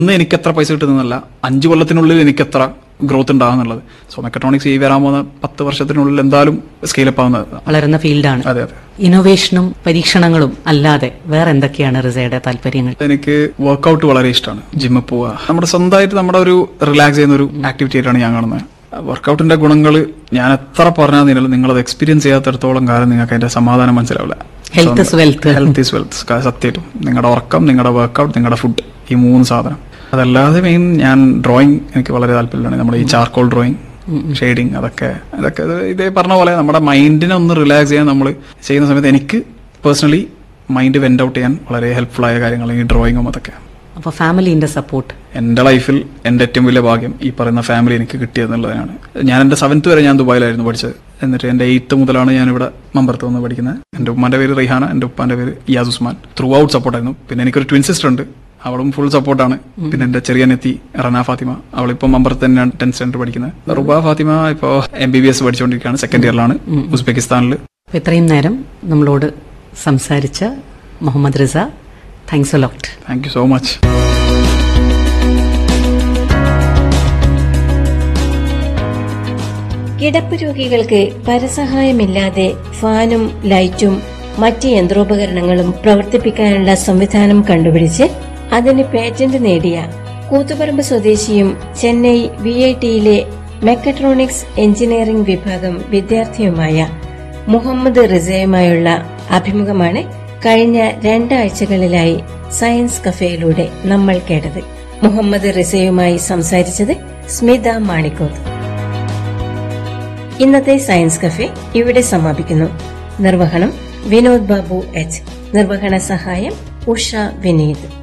ഇന്ന് എനിക്ക് എത്ര പൈസ കിട്ടുന്നതല്ല അഞ്ചു കൊല്ലത്തിനുള്ളിൽ എനിക്ക് എത്ര ഗ്രോത്ത് ഉണ്ടാകുന്നുള്ളത് സോ മെക്കട്രോണിക്സ് ഈ വരാൻ പോകുന്ന പത്ത് വർഷത്തിനുള്ളിൽ എന്തായാലും സ്കെയിലപ്പ് ആവുന്നത് വളരുന്ന ഫീൽഡാണ് അതെ അതെ ഇന്നോവേഷനും പരീക്ഷണങ്ങളും അല്ലാതെ വേറെ എന്തൊക്കെയാണ് റിസയുടെ താല്പര്യങ്ങൾ എനിക്ക് വർക്കൗട്ട് വളരെ ഇഷ്ടമാണ് ജിമ്മിൽ പോവുക നമ്മുടെ സ്വന്തമായിട്ട് നമ്മുടെ ഒരു റിലാക്സ് ചെയ്യുന്ന ഒരു ആക്ടിവിറ്റി ആയിട്ടാണ് ഞാൻ കാണുന്നത് വർക്കൗട്ടിന്റെ ഗുണങ്ങൾ ഞാൻ എത്ര പറഞ്ഞാൽ നിങ്ങൾ നിങ്ങളത് എക്സ്പീരിയൻസ് ചെയ്യാത്തടത്തോളം കാലം നിങ്ങൾക്ക് അതിന്റെ സമാധാനം മനസ്സിലാവില്ല health is wealth health is wealth സത്യമായിട്ടും നിങ്ങളുടെ ഉറക്കം നിങ്ങളുടെ വർക്കൗട്ട് നിങ്ങളുടെ ഫുഡ് ഈ മൂന്ന് സാധനം അതല്ലാതെ മെയിൻ ഞാൻ ഡ്രോയിങ് എനിക്ക് വളരെ താല്പര്യമാണ് നമ്മുടെ ഈ ചാർക്കോൾ ഡ്രോയിങ് ഷെയ്ഡിങ് അതൊക്കെ അതൊക്കെ ഇത് ഇതേ പറഞ്ഞ പോലെ നമ്മുടെ മൈൻഡിനെ ഒന്ന് റിലാക്സ് ചെയ്യാൻ നമ്മൾ ചെയ്യുന്ന സമയത്ത് എനിക്ക് പേഴ്സണലി മൈൻഡ് വെൻഡ് ഔട്ട് ചെയ്യാൻ വളരെ ഹെൽപ്ഫുൾ ആയ കാര്യങ്ങൾ ഈ ഡ്രോയിങ്ങും അതൊക്കെ അപ്പൊ ഫാമിലിന്റെ സപ്പോർട്ട് എന്റെ ലൈഫിൽ എന്റെ ഏറ്റവും വലിയ ഭാഗ്യം ഈ പറയുന്ന ഫാമിലി എനിക്ക് കിട്ടിയതെന്നുള്ളതാണ് ഞാൻ എന്റെ സെവൻത്ത് വരെ ഞാൻ ദുബായിലായിരുന്നു പഠിച്ചത് എന്നിട്ട് എന്റെ എയ്ത്ത് മുതലാണ് ഞാൻ ഇവിടെ മമ്പറത്ത് വന്ന് പഠിക്കുന്നത് എന്റെ ഉമ്മാന്റെ പേര് റിഹാന എന്റെ ഉപ്പാന്റെ പേര് ഇയാസ് ഉസ്മാൻ ത്രൂ ഔട്ട് സപ്പോർട്ടായിരുന്നു പിന്നെ എനിക്കൊരു ട്വിൻ സിസ്റ്റർ ഉണ്ട് അവളും ഫുൾ സപ്പോർട്ടാണ് പിന്നെ എന്റെ ചെറിയ നെത്തി റന ഫാത്തിമ അവളിപ്പോ മമ്പറത്ത് തന്നെയാണ് ടെൻത്ത് സ്റ്റാൻഡേർഡ് പഠിക്കുന്നത് റുബ ഫാത്തിമ ഇപ്പോ എം ബി ബി എസ് പഠിച്ചുകൊണ്ടിരിക്കുകയാണ് സെക്കൻഡ് ഇയറിലാണ് ഉസ്ബെക്കിസ്ഥാനിൽ അപ്പൊ ഇത്രയും നേരം നമ്മളോട് സംസാരിച്ച Muhammad Riza thanks a lot thank you so much കിടപ്പ് രോഗികൾക്ക് പരസഹായമില്ലാതെ ഫാനും ലൈറ്റും മറ്റ് യന്ത്രോപകരണങ്ങളും പ്രവർത്തിപ്പിക്കാനുള്ള സംവിധാനം കണ്ടുപിടിച്ച് അതിന് പേറ്റന്റ് നേടിയ കൂത്തുപറമ്പ് സ്വദേശിയും ചെന്നൈ വി ഐ ടിയിലെ മെക്കട്രോണിക്സ് എഞ്ചിനീയറിംഗ് വിഭാഗം വിദ്യാർത്ഥിയുമായ മുഹമ്മദ് റിസയുമായുള്ള അഭിമുഖമാണ് കഴിഞ്ഞ രണ്ടാഴ്ചകളിലായി സയൻസ് കഫേയിലൂടെ നമ്മൾ കേട്ടത് മുഹമ്മദ് റിസയുമായി സംസാരിച്ചത് സ്മിത മാണിക്കോത്ത് ഇന്നത്തെ സയൻസ് കഫേ ഇവിടെ സമാപിക്കുന്നു നിർവഹണം വിനോദ് ബാബു എച്ച് നിർവഹണ സഹായം ഉഷ വിനീത്